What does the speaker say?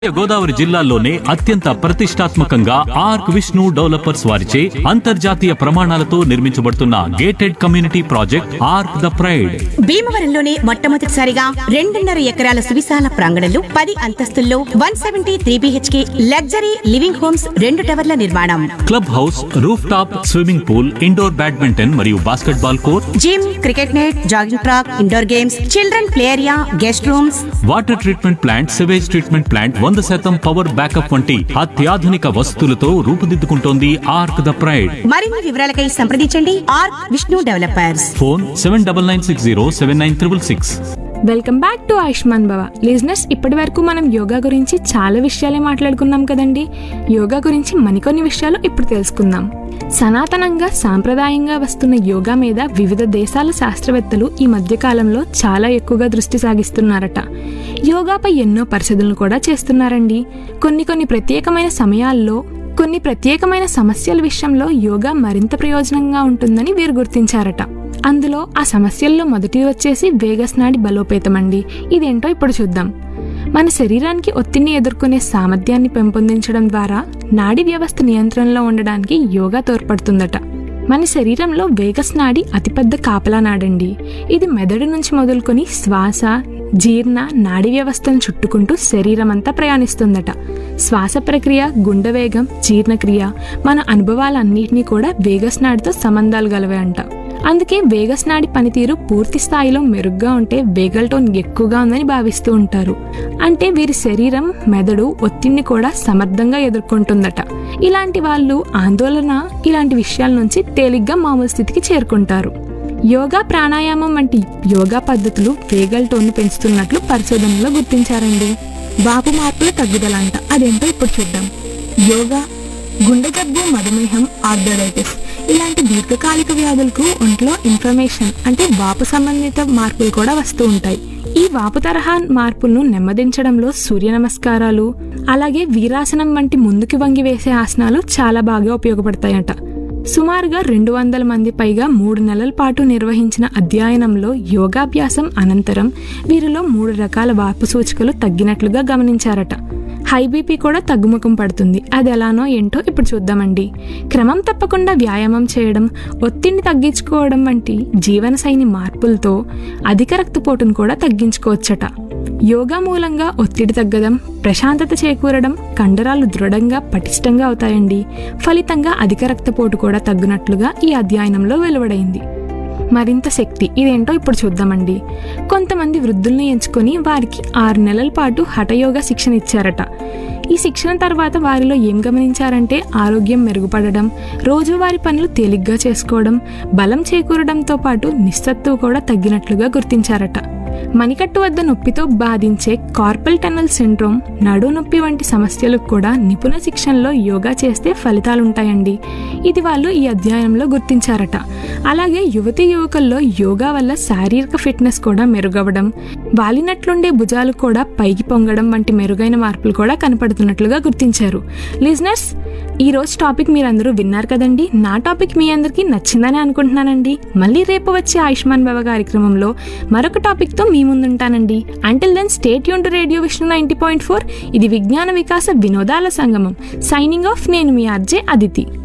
గోదావరి జిల్లాల్లోనే అత్యంత ప్రతిష్టాత్మకంగా arc Vishnu developers వారిచే అంతర్జాతీయ ప్రమాణాలతో నిర్మించబడుతున్న gated community project arc the pride భీమవరంలోనే మొట్టమొదటిసారిగా రెండున్నర ఎకరాల సువిశాల ప్రాంగణంలో పది అంతస్తుల్లో one seventy three BHK luxury living homes రెండు టవర్ల నిర్మాణం club house rooftop swimming pool indoor badminton మరియు basketball court gym cricket net jogging track indoor games children play area guest rooms water treatment plant sewage treatment plant వంద శాతం power backup వంటి అత్యాధునిక వసతులతో రూపుదిద్దుకుంటోంది arc the pride మరిన్ని వివరాలకై సంప్రదించండి R Vishnu developers phone seven double nine six zero seven nine triple six welcome back to Ayushman Bhava లిజినెస్ ఇప్పటి వరకు మనం యోగా గురించి చాలా విషయాలే మాట్లాడుకున్నాం కదండి యోగా గురించి మరికొన్ని విషయాలు ఇప్పుడు తెలుసుకుందాం సనాతనంగా సాంప్రదాయంగా వస్తున్న యోగా మీద వివిధ దేశాల శాస్త్రవేత్తలు ఈ మధ్య కాలంలో చాలా ఎక్కువగా దృష్టి సాగిస్తున్నారట యోగాపై ఎన్నో పరిశోధనలు కూడా చేస్తున్నారండి కొన్ని కొన్ని ప్రత్యేకమైన సమయాల్లో కొన్ని ప్రత్యేకమైన సమస్యల విషయంలో యోగా మరింత ప్రయోజనంగా ఉంటుందని వీరు గుర్తించారట అందులో ఆ సమస్యల్లో మొదటిది వచ్చేసి వేగస్ నాడి బలోపేతం అండి ఇదేంటో ఇప్పుడు చూద్దాం మన శరీరానికి ఒత్తిడిని ఎదుర్కొనే సామర్థ్యాన్ని పెంపొందించడం ద్వారా నాడి వ్యవస్థ నియంత్రణలో ఉండడానికి యోగా తోడ్పడుతుందట మన శరీరంలో వేగస్ నాడి అతిపెద్ద కాపలా నాడండి ఇది మెదడు నుంచి మొదలుకొని శ్వాస జీర్ణ నాడి వ్యవస్థను చుట్టుకుంటూ శరీరం అంతా ప్రయాణిస్తుందట శ్వాస ప్రక్రియ గుండె వేగం జీర్ణక్రియ మన అనుభవాలన్నింటినీ కూడా వేగస్ నాడితో సంబంధాలు గలవే అంట అందుకే వేగస్ నాడి పనితీరు పూర్తి స్థాయిలో మెరుగ్గా ఉంటే వేగల్ టోన్ ఎక్కువగా ఉందని భావిస్తూ ఉంటారు అంటే వీరి శరీరం మెదడు ఒత్తిడిని కూడా సమర్థంగా ఎదుర్కొంటుందట ఇలాంటి వాళ్ళు ఆందోళన ఇలాంటి విషయాల నుంచి తేలిగ్గా మామూలు స్థితికి చేరుకుంటారు యోగా ప్రాణాయామం వంటి యోగా పద్ధతులు వేగల్ టోన్ను పెంచుతున్నట్లు పరిశోధనలో గుర్తించారండి వాపు మార్పుల తగ్గుదల అంట అదేంటో ఇప్పుడు చూద్దాం యోగా గుండె జబ్బు మధుమేహం ఆర్థరైటిస్ ఇలాంటి దీర్ఘకాలిక వ్యాధులకు ఒంట్లో ఇన్ఫ్లమేషన్ అంటే వాపు సంబంధిత మార్పులు కూడా వస్తూ ఉంటాయి ఈ వాపు తరహా మార్పులను నెమ్మదించడంలో సూర్య నమస్కారాలు అలాగే వీరాసనం వంటి ముందుకు వంగి వేసే ఆసనాలు చాలా బాగా ఉపయోగపడతాయట సుమారుగా రెండు వందల మంది పైగా మూడు నెలల పాటు నిర్వహించిన అధ్యయనంలో యోగాభ్యాసం అనంతరం వీరిలో మూడు రకాల వాపు సూచికలు తగ్గినట్లుగా గమనించారట హై బీపీ కూడా తగ్గుముఖం పడుతుంది అది ఎలానో ఏంటో ఇప్పుడు చూద్దామండి క్రమం తప్పకుండా వ్యాయామం చేయడం ఒత్తిడిని తగ్గించుకోవడం వంటి జీవనశైలి మార్పులతో అధిక రక్తపోటును కూడా తగ్గించుకోవచ్చట యోగా మూలంగా ఒత్తిడి తగ్గడం ప్రశాంతత చేకూరడం కండరాలు దృఢంగా పటిష్టంగా అవుతాయండి ఫలితంగా అధిక రక్తపోటు కూడా తగ్గునట్లుగా ఈ అధ్యయనంలో వెలువడైంది మరింత శక్తి ఇదేంటో ఇప్పుడు చూద్దామండి కొంతమంది వృద్ధుల్ని ఎంచుకొని వారికి ఆరు నెలల పాటు హఠయోగా శిక్షణ ఇచ్చారట ఈ శిక్షణ తర్వాత వారిలో ఏం గమనించారంటే ఆరోగ్యం మెరుగుపడడం రోజువారి పనులు తేలిగ్గా చేసుకోవడం బలం చేకూరడంతో పాటు నిస్సత్తువు కూడా తగ్గినట్లుగా గుర్తించారట మణికట్టు వద్ద నొప్పితో బాధించే కార్పల్ టనల్ సిండ్రోమ్ నడు నొప్పి వంటి సమస్యలకు కూడా నిపుణ శిక్షణలో యోగా చేస్తే ఫలితాలుంటాయండి ఇది వాళ్ళు ఈ అధ్యయనంలో గుర్తించారట అలాగే యువతి యువకుల్లో యోగా వల్ల శారీరక ఫిట్నెస్ కూడా మెరుగవడం వాలినట్లుండే భుజాలు కూడా పైకి పొంగడం వంటి మెరుగైన మార్పులు కూడా కనపడుతున్నట్లుగా గుర్తించారు లిజనర్స్ ఈ రోజు టాపిక్ మీరందరూ విన్నారు కదండి నా టాపిక్ మీ అందరికీ నచ్చిందని అనుకుంటున్నానండి మళ్ళీ రేపు వచ్చే ఆయుష్మాన్ భవ కార్యక్రమంలో మరొక టాపిక్ తో మీ ముందుంటానండి అంటిల్ దెన్ స్టేట్ యూన్ to radio Vishnu ninety point four ఇది విజ్ఞాన వికాస వినోదాల సంగమం సైనింగ్ ఆఫ్ నేను మీ ఆర్జే అదితి